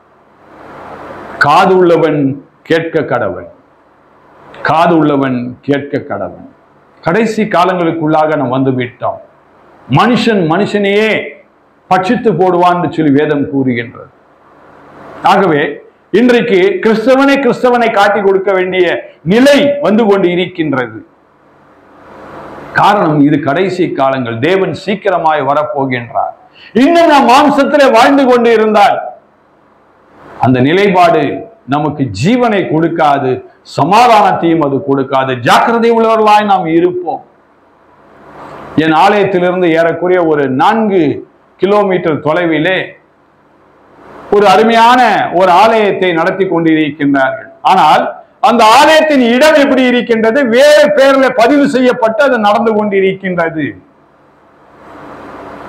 காது உள்ளவன் கேட்க கடவன் காது உள்ளவன் கேட்க கடவன் கடைசி காலங்களுக்குள்ளாக நாம் வந்து விட்டோம் மனுஷன் மனுஷனையே பட்சித்து போடுவான் என்று சொல்லி வேதம் கூறுகின்றது ஆகவே இன்றைக்கு கிறிஸ்தவனை கிறிஸ்தவனை காட்டி கொடுக்க வேண்டிய நிலை வந்து கொண்டு இருக்கின்றது காரணம் இது கடைசி காலங்கள் தேவன் சீக்கிரமாய் வரப்போகின்றார் இன்னும் நாம் மாம்சத்திலே வாழ்ந்து கொண்டு இருந்தால் அந்த நிலைப்பாடு நமக்கு ஜீவனை கொடுக்காது சமாதானத்தையும் அது கொடுக்காது ஜாக்கிரதை உள்ளவர்களாய் நாம் இருப்போம் என் ஆலயத்திலிருந்து ஏறக்குறைய ஒரு நான்கு கிலோமீட்டர் தொலைவிலே ஒரு அருமையான ஒரு ஆலயத்தை நடத்தி கொண்டிருக்கின்றார்கள் ஆனால் அந்த ஆலயத்தின் இடம் எப்படி இருக்கின்றது வேறு பேர்ல பதிவு செய்யப்பட்டு அது நடந்து கொண்டிருக்கின்றது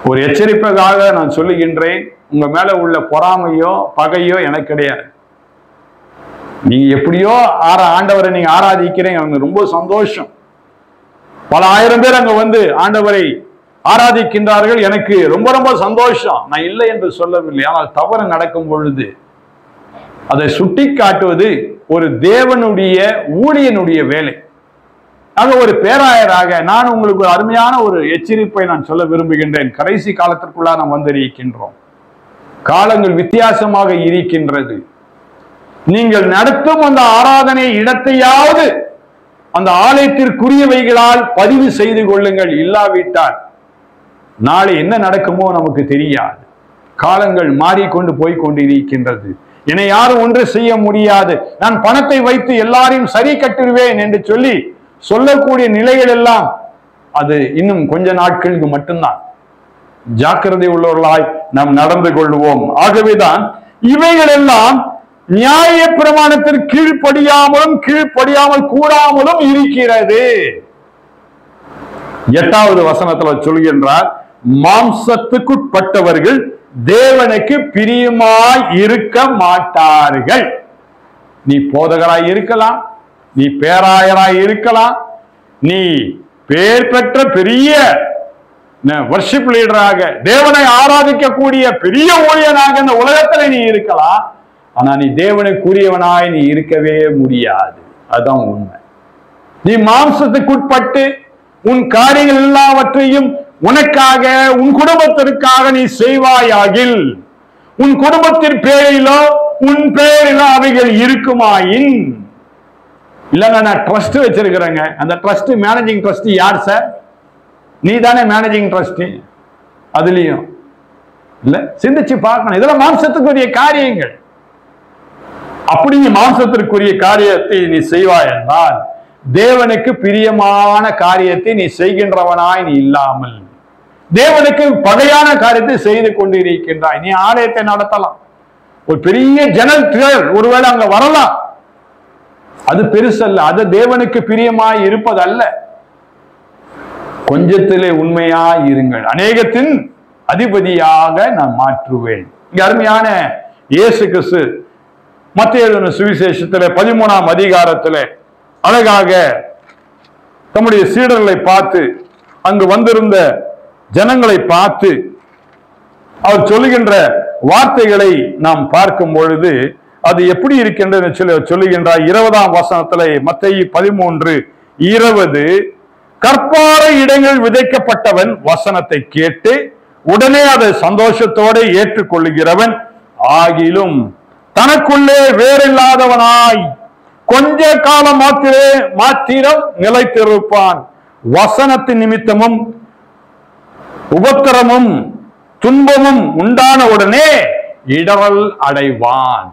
ஒரு எச்சரிப்புக்காக நான் சொல்லுகின்றேன் உங்க மேல உள்ள பொறாமையோ பகையோ எனக்கு கிடையாது நீங்க எப்படியோ ஆற ஆண்டவரை நீங்க ஆராதிக்கிறீங்க எனக்கு ரொம்ப சந்தோஷம் பல ஆயிரம் பேர் அங்க வந்து ஆண்டவரை ஆராதிக்கின்றார்கள் எனக்கு ரொம்ப ரொம்ப சந்தோஷம் நான் இல்லை என்று சொல்லவில்லை ஆனால் தவறு நடக்கும் பொழுது அதை சுட்டி காட்டுவது ஒரு தேவனுடைய ஊழியனுடைய வேலை ஆக ஒரு பேராயராக நான் உங்களுக்கு ஒரு அருமையான ஒரு எச்சரிப்பை நான் சொல்ல விரும்புகின்றேன் கடைசி காலத்திற்குள்ளா நாம் வந்திருக்கின்றோம் காலங்கள் வித்தியாசமாக இருக்கின்றது நீங்கள் நடத்தும் அந்த ஆராதனை இடத்தையாவது அந்த ஆலயத்திற்குரியவைகளால் பதிவு செய்து கொள்ளுங்கள் இல்லாவிட்டால் நாளை என்ன நடக்குமோ நமக்கு தெரியாது காலங்கள் மாறிக்கொண்டு போய் கொண்டிருக்கின்றது என்னை யாரும் ஒன்று செய்ய முடியாது நான் பணத்தை வைத்து எல்லாரையும் சரி கட்டிடுவேன் என்று சொல்லி சொல்லக்கூடிய நிலைகள் எல்லாம் அது இன்னும் கொஞ்ச நாட்களுக்கு மட்டும்தான் ஜாக்கிரதை உள்ளவர்களாய் நாம் நடந்து கொள்வோம் ஆகவேதான் இவைகள் எல்லாம் நியாய பிரமாணத்திற்கு கீழ்ப்படியாமலும் கீழ்ப்படியாமல் கூடாமலும் இருக்கிறது எட்டாவது வசனத்துல சொல்கின்றார் மாம்சத்துக்குட்பட்டவர்கள் தேவனுக்கு பிரியமாய் இருக்க மாட்டார்கள் நீ போதகராய் இருக்கலாம் நீ பேராயராய் இருக்கலாம் நீ பேர் பெற்ற பெரிய வர்ஷிப் லீடராக தேவனை ஆராதிக்கக்கூடிய பெரிய ஊழியனாக இந்த உலகத்துல நீ இருக்கலாம் ஆனா நீ தேவனுக்குரியவனாய் நீ இருக்கவே முடியாது அதான் உண்மை நீ மாம்சத்துக்குட்பட்டு உன் காரியங்கள் எல்லாவற்றையும் உனக்காக உன் குடும்பத்திற்காக நீ செய்வாயாகில் உன் குடும்பத்தின் பேரிலோ உன் பேரிலோ அவைகள் இருக்குமாயின் இல்லைங்க நான் ட்ரஸ்ட் வச்சிருக்கிறேங்க அந்த ட்ரஸ்ட் மேனேஜிங் ட்ரஸ்ட் யார் சார் நீ தானே மேனேஜிங் ட்ரஸ்ட் அதுலயும் இல்ல சிந்திச்சு பார்க்கணும் இதெல்லாம் மாம்சத்துக்குரிய காரியங்கள் அப்படி நீ மாம்சத்திற்குரிய காரியத்தை நீ செய்வாய் என்றால் தேவனுக்கு பிரியமான காரியத்தை நீ செய்கின்றவனாய் நீ இல்லாமல் தேவனுக்கு பகையான காரியத்தை செய்து கொண்டிருக்கின்றாய் நீ ஆலயத்தை நடத்தலாம் ஒரு பெரிய ஜனல் திரள் ஒருவேளை அங்க வரலாம் அது பெருசல்ல அது தேவனுக்கு பிரியமாய் இருப்பதல்ல கொஞ்சத்திலே உண்மையாய் இருங்கள் அநேகத்தின் அதிபதியாக நான் மாற்றுவேன் இங்க அருமையான இயேசு கிறிஸ்து மத்திய சுவிசேஷத்துல பதிமூணாம் அதிகாரத்துல அழகாக தம்முடைய சீடர்களை பார்த்து அங்கு வந்திருந்த ஜனங்களை பார்த்து அவர் சொல்லுகின்ற வார்த்தைகளை நாம் பார்க்கும் பொழுது அது எப்படி இருக்கின்றது சொல்லி சொல்லுகின்றார் இருபதாம் வசனத்துல மத்திய பதிமூன்று இருபது கற்பாறை இடங்கள் விதைக்கப்பட்டவன் வசனத்தை கேட்டு உடனே அதை சந்தோஷத்தோடு ஏற்றுக்கொள்ளுகிறவன் ஆகிலும் தனக்குள்ளே வேறில்லாதவனாய் கொஞ்ச காலம் மாத்திரே மாத்திரம் நிலைத்திருப்பான் வசனத்தின் நிமித்தமும் உபத்திரமும் துன்பமும் உண்டான உடனே இடரல் அடைவான்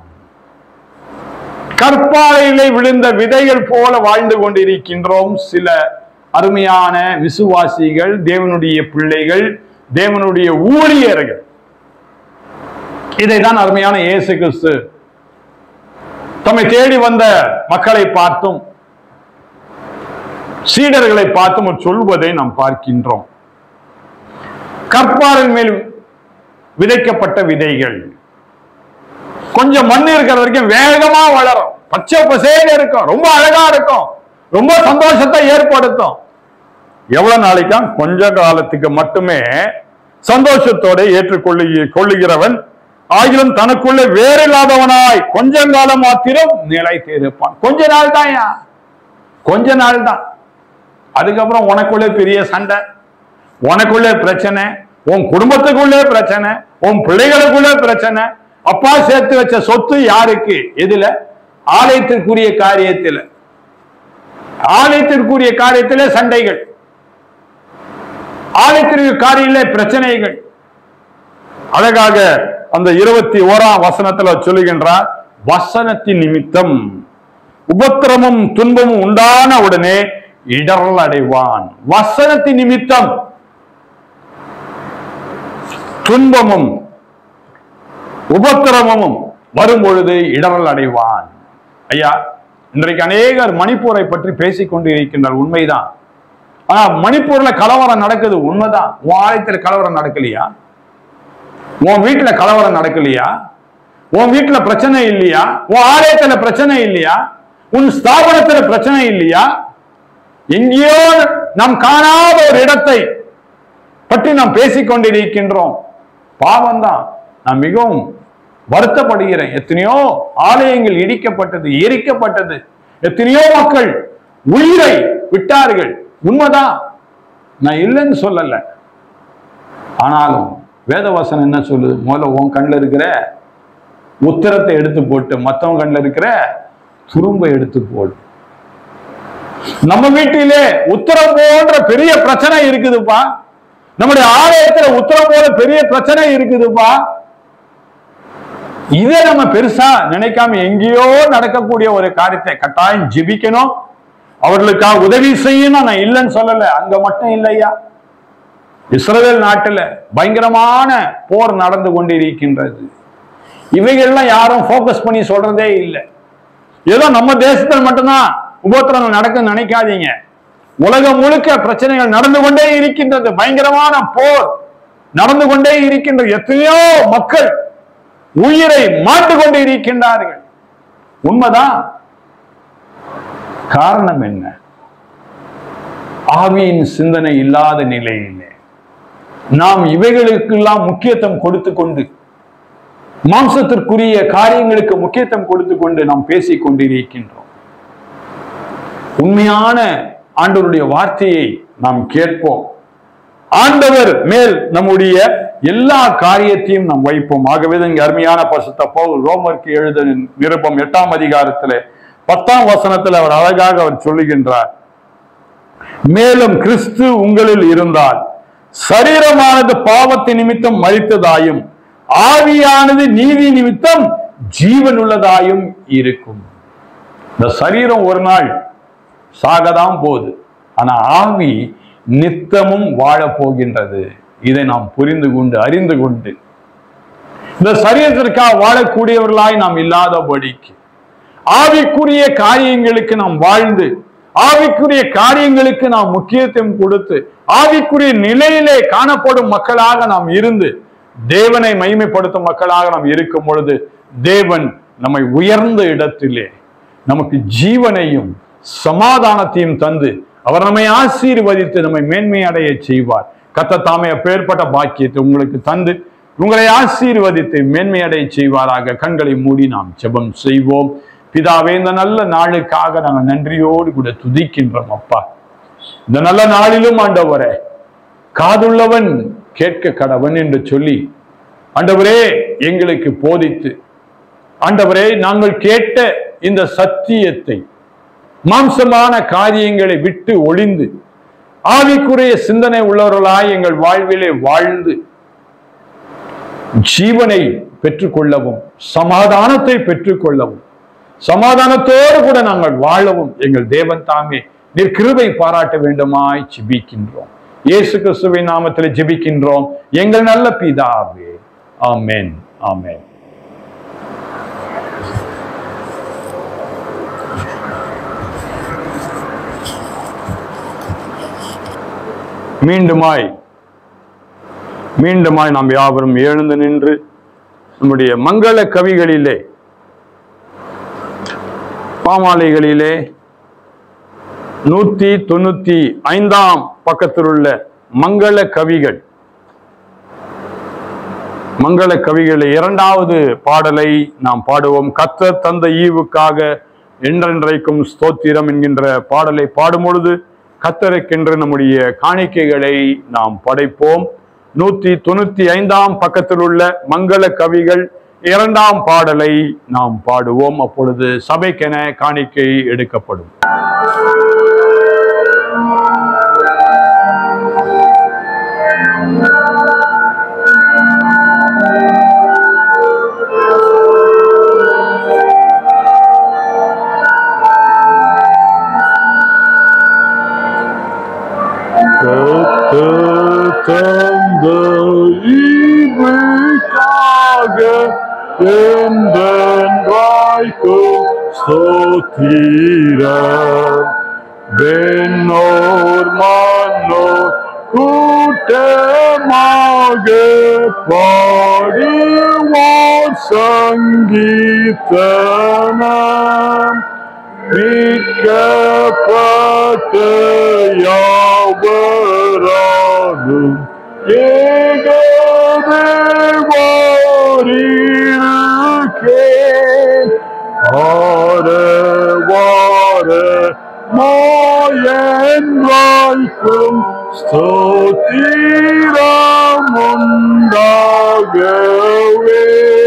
கற்பாறையிலே விழுந்த விதைகள் போல வாழ்ந்து கொண்டிருக்கின்றோம் சில அருமையான விசுவாசிகள் தேவனுடைய பிள்ளைகள் தேவனுடைய ஊழியர்கள் இதைதான் அருமையான இயேசு கிறிஸ்து தம்மை தேடி வந்த மக்களை பார்த்தும் சீடர்களை பார்த்தும் அவர் சொல்வதை நாம் பார்க்கின்றோம் கற்பாரின் மேல் விதைக்கப்பட்ட விதைகள் கொஞ்சம் மண் இருக்கிற வரைக்கும் வேகமா வளரும் பச்சை பசேன்னு இருக்கும் ரொம்ப அழகா இருக்கும் ரொம்ப சந்தோஷத்தை ஏற்படுத்தும் எவ்வளவு நாளைக்கா கொஞ்ச காலத்துக்கு மட்டுமே சந்தோஷத்தோட ஏற்றுக்கொள்ளு கொள்ளுகிறவன் ஆகிலும் தனக்குள்ள வேறில்லாதவனாய் கொஞ்ச காலம் மாத்திரம் நிலைத்து இருப்பான் கொஞ்ச நாள் தான் கொஞ்ச நாள் தான் அதுக்கப்புறம் உனக்குள்ளே பெரிய சண்டை உனக்குள்ளே பிரச்சனை உன் குடும்பத்துக்குள்ளே பிரச்சனை உன் பிள்ளைகளுக்குள்ளே பிரச்சனை அப்பா சேர்த்து வச்ச சொத்து யாருக்கு எதுல ஆலயத்திற்குரிய காரியத்தில் ஆலயத்திற்குரிய காரியத்திலே சண்டைகள் ஆலயத்திற்கு காரியிலே பிரச்சனைகள் அழகாக அந்த இருபத்தி ஓராம் வசனத்துல சொல்லுகின்றார் வசனத்தின் நிமித்தம் உபத்திரமும் துன்பமும் உண்டான உடனே இடரல் அடைவான் வசனத்தின் நிமித்தம் துன்பமும் உபத்திரமும் வரும் பொழுது இடரல் அடைவான் ஐயா இன்றைக்கு அநேகர் மணிப்பூரை பற்றி பேசிக் கொண்டு இருக்கின்றார் உண்மைதான் ஆனா மணிப்பூர்ல கலவரம் நடக்குது உண்மைதான் உன் ஆலயத்துல கலவரம் நடக்கலையா உன் வீட்டுல கலவரம் நடக்கலையா உன் வீட்டுல பிரச்சனை இல்லையா உன் ஆலயத்துல பிரச்சனை இல்லையா உன் ஸ்தாபனத்துல பிரச்சனை இல்லையா எங்கேயோ நாம் காணாத ஒரு இடத்தை பற்றி நாம் பேசிக் கொண்டிருக்கின்றோம் பாவம் தான் நான் மிகவும் வருத்தப்படுகிறேன் எத்தனையோ ஆலயங்கள் இடிக்கப்பட்டது எரிக்கப்பட்டது எத்தனையோ மக்கள் உயிரை விட்டார்கள் உண்மைதான் நான் இல்லைன்னு சொல்லல ஆனாலும் வேதவசனம் என்ன சொல்லுது முதல்ல உன் கண்ணில் இருக்கிற உத்தரத்தை எடுத்து போட்டு மத்தவங்க கண்ணில் இருக்கிற துரும்ப எடுத்து போடு நம்ம வீட்டிலே உத்தரம் போன்ற பெரிய பிரச்சனை இருக்குதுப்பா நம்முடைய ஆலயத்துல உத்தரம் போல பெரிய பிரச்சனை இருக்குதுப்பா இதை நம்ம பெருசா நினைக்காம எங்கேயோ நடக்கக்கூடிய ஒரு காரியத்தை கட்டாயம் ஜெபிக்கணும் அவர்களுக்காக உதவி செய்யணும் நான் இல்லைன்னு சொல்லல அங்க மட்டும் இல்லையா இஸ்ரவேல் நாட்டுல பயங்கரமான போர் நடந்து கொண்டிருக்கின்றது இவைகள்லாம் யாரும் ஃபோக்கஸ் பண்ணி சொல்றதே இல்லை ஏதோ நம்ம தேசத்தில் மட்டும்தான் உபத்திரங்கள் நடக்குன்னு நினைக்காதீங்க உலகம் முழுக்க பிரச்சனைகள் நடந்து கொண்டே இருக்கின்றது பயங்கரமான போர் நடந்து கொண்டே இருக்கின்றது எத்தனையோ மக்கள் உயிரை மாண்டு கொண்டு இருக்கின்றார்கள் உண்மைதான் காரணம் என்ன ஆவியின் சிந்தனை இல்லாத நிலையிலே நாம் இவைகளுக்கெல்லாம் முக்கியத்துவம் கொடுத்து கொண்டு மாம்சத்திற்குரிய காரியங்களுக்கு முக்கியத்துவம் கொடுத்து கொண்டு நாம் பேசிக் கொண்டிருக்கின்றோம் உண்மையான ஆண்டவருடைய வார்த்தையை நாம் கேட்போம் ஆண்டவர் மேல் நம்முடைய எல்லா காரியத்தையும் நாம் வைப்போம் ஆகவே தான் இங்க அருமையான பசுத்த பவுல் ரோமருக்கு எழுத நிருப்பம் எட்டாம் அதிகாரத்துல பத்தாம் வசனத்தில் அவர் அழகாக அவர் சொல்லுகின்றார் மேலும் கிறிஸ்து உங்களில் இருந்தால் சரீரமானது பாவத்தின் நிமித்தம் மறித்ததாயும் ஆவியானது நீதி நிமித்தம் ஜீவன் உள்ளதாயும் இருக்கும் இந்த சரீரம் ஒரு நாள் சாகதான் போகுது ஆனா ஆவி நித்தமும் வாழப் போகின்றது இதை நாம் புரிந்து கொண்டு அறிந்து கொண்டு இந்த சரீரத்திற்காக வாழக்கூடியவர்களாய் நாம் இல்லாதபடிக்கு ஆவிக்குரிய காரியங்களுக்கு நாம் வாழ்ந்து ஆவிக்குரிய காரியங்களுக்கு நாம் முக்கியத்துவம் கொடுத்து ஆவிக்குரிய நிலையிலே காணப்படும் மக்களாக நாம் இருந்து தேவனை மகிமைப்படுத்தும் மக்களாக நாம் இருக்கும் பொழுது தேவன் நம்மை உயர்ந்த இடத்திலே நமக்கு ஜீவனையும் சமாதானத்தையும் தந்து அவர் நம்மை ஆசீர்வதித்து நம்மை மேன்மை அடைய செய்வார் கத்த தாமே அப்பேற்பட்ட பாக்கியத்தை உங்களுக்கு தந்து உங்களை ஆசீர்வதித்து மேன்மை அடைய செய்வாராக கண்களை மூடி நாம் ஜெபம் செய்வோம் பிதாவே இந்த நல்ல நாளுக்காக நாங்கள் நன்றியோடு கூட துதிக்கின்றோம் அப்பா இந்த நல்ல நாளிலும் ஆண்டவரே காதுள்ளவன் கேட்க கடவன் என்று சொல்லி ஆண்டவரே எங்களுக்கு போதித்து ஆண்டவரே நாங்கள் கேட்ட இந்த சத்தியத்தை மாம்சமான காரியங்களை விட்டு ஒளிந்து ஆவிக்குரிய சிந்தனை உள்ளவர்களாய் எங்கள் வாழ்விலே வாழ்ந்து ஜீவனை பெற்றுக்கொள்ளவும் சமாதானத்தை பெற்றுக்கொள்ளவும் சமாதானத்தோடு கூட நாங்கள் வாழவும் எங்கள் தேவன் தாமே நீர் கிருபை பாராட்ட வேண்டுமாய் ஜெபிக்கின்றோம் இயேசு கிறிஸ்துவின் நாமத்தில் ஜெபிக்கின்றோம் எங்கள் நல்ல பிதாவே ஆமென் ஆமென் மீண்டுமாய் மீண்டுமாய் நாம் யாவரும் எழுந்து நின்று நம்முடைய மங்கள கவிகளிலே பாமாலைகளிலே நூத்தி தொண்ணூத்தி ஐந்தாம் பக்கத்தில் உள்ள மங்கள கவிகள் மங்கள கவிகளை இரண்டாவது பாடலை நாம் பாடுவோம் கத்தர் தந்த ஈவுக்காக என்றென்றைக்கும் ஸ்தோத்திரம் என்கின்ற பாடலை பாடும் பொழுது கத்தருக்கென்று நம்முடைய காணிக்கைகளை நாம் படைப்போம் நூத்தி தொண்ணூத்தி ஐந்தாம் பக்கத்தில் உள்ள மங்கள கவிகள் இரண்டாம் பாடலை நாம் பாடுவோம் அப்பொழுது சபைக்கென காணிக்கை எடுக்கப்படும் தந்த ஈவுக்காக என்றென்றாய்க்கும் ஸ்தோத்திரம் வெண்ணோர் மன்னோர் கூட்டமாக பாடுவார் சங்கீதனம் மீட்கப்பட்ட யாவராலும் ஏகதேவாரிருக்கே ஆரவார மாயன்றாய்க்கும் ஸ்தோத்திரம் உண்டாகவே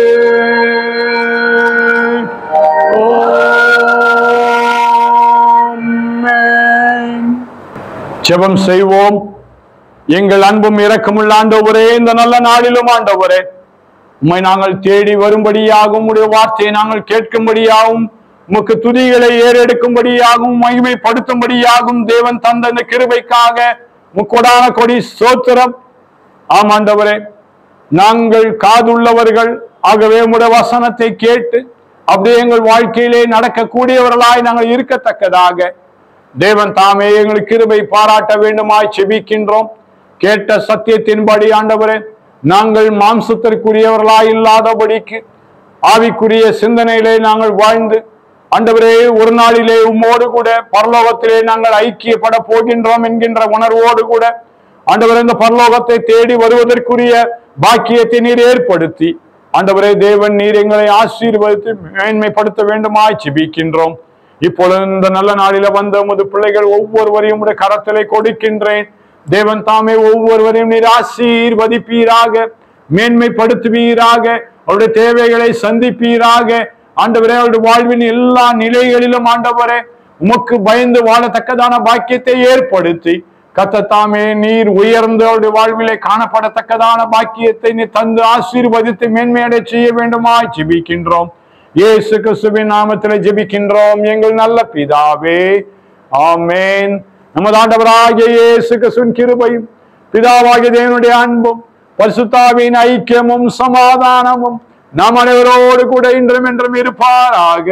ஆமென். ஜெபம் செய்வோம் எங்கள் அன்பும் இரக்கமுள்ள ஆண்டவரே இந்த நல்ல நாளிலும் ஆண்டவரே உம்மை நாங்கள் தேடி வரும்படியாகவும் உடைய வார்த்தையை நாங்கள் கேட்கும்படியாகவும் உமக்கு துதிகளை ஏறெடுக்கும்படியாகவும் மகிமைப்படுத்தும்படியாகவும் தேவன் தந்த இந்த கிருபைக்காக முக்கொடான கொடி சோத்திரம் ஆம் ஆண்டவரே நாங்கள் காதுள்ளவர்கள் ஆகவே உம்முடைய வசனத்தை கேட்டு அப்படியே எங்கள் வாழ்க்கையிலே நடக்கக்கூடியவர்களாய் நாங்கள் இருக்கத்தக்கதாக தேவன் தாமே எங்களுக்கு கிருபை பாராட்ட வேண்டுமாய் செபிக்கின்றோம் கேட்ட சத்தியத்தின்படி ஆண்டவரே நாங்கள் மாம்சத்திற்குரியவர்களாய் இல்லாதபடிக்கு ஆவிக்குரிய சிந்தனையிலே நாங்கள் வாழ்ந்து ஆண்டவரே ஒரு நாளிலே உம்மோடு கூட பரலோகத்திலே நாங்கள் ஐக்கியப்பட போகின்றோம் என்கின்ற உணர்வோடு கூட ஆண்டவரே இந்த பரலோகத்தை தேடி வருவதற்குரிய பாக்கியத்தை நீர் ஏற்படுத்தி ஆண்டவரே தேவன் நீர் எங்களை ஆசீர்வதித்து மேன்மைப்படுத்த வேண்டுமாய் ஜெபிக்கின்றோம் இப்பொழுது இந்த நல்ல நாளில வந்த உமது பிள்ளைகள் ஒவ்வொருவரையும் உடைய கரத்திலே கொடுக்கின்றேன் தேவன் தாமே ஒவ்வொருவரையும் நீர் ஆசீர்வதிப்பீராக மேன்மைப்படுத்துவீராக அவருடைய தேவைகளை சந்திப்பீராக ஆண்டவரே அவருடைய வாழ்வின் எல்லா நிலைகளிலும் ஆண்டவரே உமக்கு பயந்து வாழத்தக்கதான பாக்கியத்தை ஏற்படுத்தி கத்தத்தாமே நீர் உயர்ந்து அவருடைய வாழ்விலே காணப்படத்தக்கதான பாக்கியத்தை நீ தந்து ஆசீர்வதித்து மேன்மையடை செய்ய வேண்டுமாய் ஜெபிக்கின்றோம் இயேசு கிறிஸ்துவின் நாமத்தில் ஜெபிக்கின்றோம் எங்கள் நல்ல பிதாவே ஆமென் நமது ஆண்டவராகிய இயேசு கிறிஸ்துவின் கிருபையும் பிதாவாகிய தேவனுடைய அன்பும் பரிசுத்தாவின் ஐக்கியமும் சமாதானமும் நாம் அனைவரோடு கூட இன்றும் என்றும் இருப்பாராக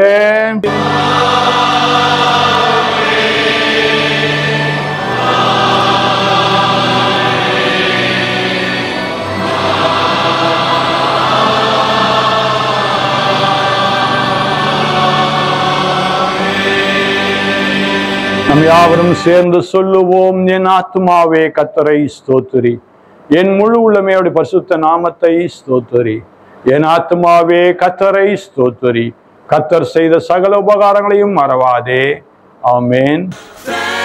நம் யாவரும் சேர்ந்து சொல்லுவோம் என் ஆத்துமாவே கத்தரை ஸ்தோத்திரி என் முழு உள்ளமையோட பரிசுத்த நாமத்தை ஸ்தோத்திரி என் ஆத்துமாவே கத்தரை ஸ்தோத்திரி கத்தர் செய்த சகல உபகாரங்களையும் மறவாதே ஆமென் Thank